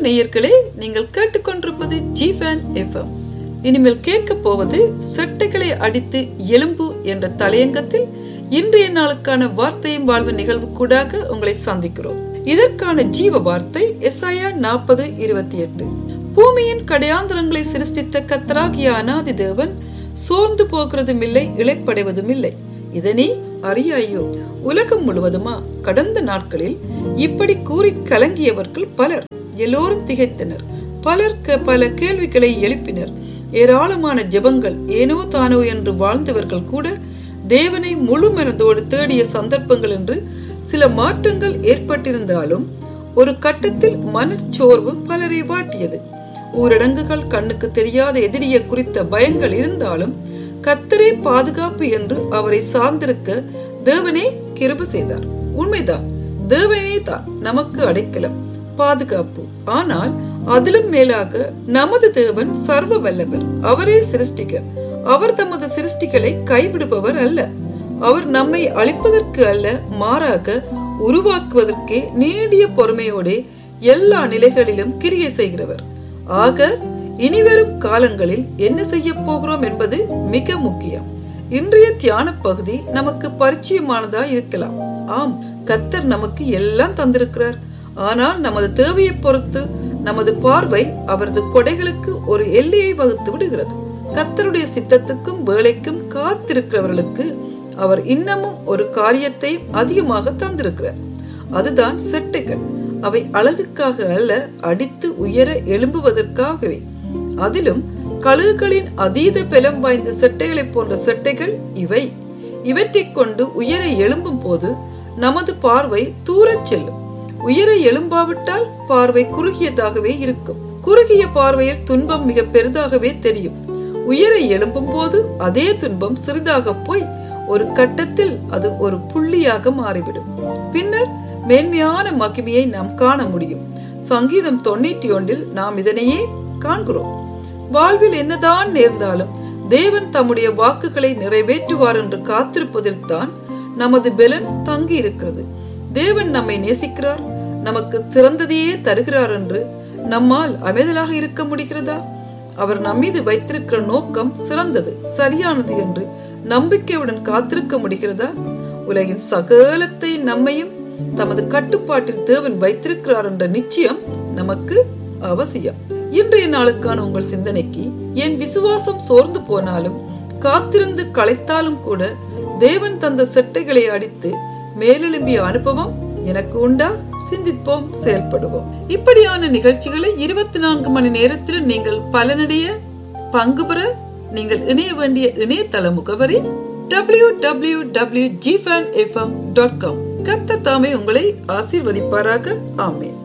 நேயர்களே நீங்கள் கேட்டுக்கொண்டிருப்பது ஜிஃபேன் எஃப்எம் இனிமேல் கேட்க போவது செட்டைகளை அடித்து எலும்பு என்ற தலையங்கத்தில் இன்றைய நாளுக்கான வார்த்தையும் வாழ்வு நிகழ்வு கூடாக உங்களை சந்திக்கிறோம் இதற்கான ஜீவ வார்த்தை எஸ்ஐயா நாற்பது இருபத்தி எட்டு பூமியின் கடையாந்திரங்களை சிருஷ்டித்த கத்தராகிய அனாதி தேவன் சோர்ந்து போகிறதும் இல்லை இழைப்படைவதும் இல்லை இதனே அறியாயோ உலகம் முழுவதுமா கடந்த நாட்களில் இப்படி கூறி கலங்கியவர்கள் பலர் எல்லோரும் திகைத்தனர் பலர் பல கேள்விகளை எழுப்பினர் ஏராளமான ஜெபங்கள் ஏனோ தானோ என்று வாழ்ந்தவர்கள் கூட தேவனை முழு மனதோடு தேடிய சந்தர்ப்பங்கள் என்று சில மாற்றங்கள் ஏற்பட்டிருந்தாலும் ஒரு கட்டத்தில் மனச்சோர்வு பலரை வாட்டியது ஊரடங்குகள் கண்ணுக்கு தெரியாத எதிரிய குறித்த பயங்கள் இருந்தாலும் கத்தரே பாதுகாப்பு என்று அவரை சார்ந்திருக்க தேவனே கிருப செய்தார் உண்மைதான் தேவனே தான் நமக்கு அடைக்கலம் பாதுகாப்பு ஆனால் அதிலும் மேலாக நமது தேவன் சர்வ வல்லவர் அவரே சிருஷ்டிகர் அவர் தமது சிருஷ்டிகளை கைவிடுபவர் அல்ல அவர் நம்மை அழிப்பதற்கு அல்ல மாறாக உருவாக்குவதற்கே நீடிய பொறுமையோட எல்லா நிலைகளிலும் கிரியை செய்கிறவர் ஆக இனிவரும் காலங்களில் என்ன செய்ய போகிறோம் என்பது மிக முக்கியம் இன்றைய தியான பகுதி நமக்கு பரிச்சயமானதா இருக்கலாம் ஆம் கத்தர் நமக்கு எல்லாம் தந்திருக்கிறார் ஆனால் நமது தேவையை பொறுத்து நமது பார்வை அவரது கொடைகளுக்கு ஒரு எல்லையை வகுத்து விடுகிறது கத்தருடைய சித்தத்துக்கும் வேலைக்கும் காத்திருக்கிறவர்களுக்கு அவர் இன்னமும் ஒரு காரியத்தை அதிகமாக தந்திருக்கிறார் அதுதான் செட்டைகள் அவை அழகுக்காக அல்ல அடித்து உயர எழும்புவதற்காகவே அதிலும் கழுகுகளின் அதீத பலம் வாய்ந்த செட்டைகளை போன்ற செட்டைகள் இவை இவற்றை கொண்டு உயர எழும்பும் போது நமது பார்வை தூரச் செல்லும் உயர எழும்பாவிட்டால் பார்வை குறுகியதாகவே இருக்கும் குறுகிய பார்வையில் துன்பம் மிக பெரிதாகவே தெரியும் உயர எழும்பும் போது அதே துன்பம் சிறிதாக போய் ஒரு கட்டத்தில் அது ஒரு புள்ளியாக மாறிவிடும் பின்னர் மேன்மையான மகிமையை நாம் காண முடியும் சங்கீதம் தொண்ணூற்றி ஒன்றில் நாம் இதனையே காண்கிறோம் வாழ்வில் என்னதான் நேர்ந்தாலும் தேவன் தம்முடைய வாக்குகளை நிறைவேற்றுவார் என்று காத்திருப்பதில் தான் நமது பெலன் தங்கி இருக்கிறது தேவன் நம்மை நேசிக்கிறார் நமக்கு திறந்ததையே தருகிறார் என்று நம்மால் அமைதலாக இருக்க முடிகிறதா அவர் நம்மீது வைத்திருக்கிற நோக்கம் சிறந்தது சரியானது என்று நம்பிக்கையுடன் காத்திருக்க முடிகிறதா உலகின் சகலத்தை நம்மையும் தமது கட்டுப்பாட்டில் தேவன் வைத்திருக்கிறார் என்ற நிச்சயம் நமக்கு அவசியம் இன்றைய நாளுக்கான உங்கள் சிந்தனைக்கு என் விசுவாசம் சோர்ந்து போனாலும் காத்திருந்து களைத்தாலும் கூட தேவன் தந்த செட்டைகளை அடித்து மேலெழும்பிய அனுபவம் எனக்கு உண்டா சிந்திப்போம் செயல்படுவோம் இப்படியான நிகழ்ச்சிகளை இருபத்தி நான்கு மணி நேரத்தில் நீங்கள் பலனடைய பங்கு பெற நீங்கள் இணைய வேண்டிய இணையதள முகவரி W W W G dot com கத்த தாமே உங்களை ஆசீர்வதிப்பாராக ஆமேன்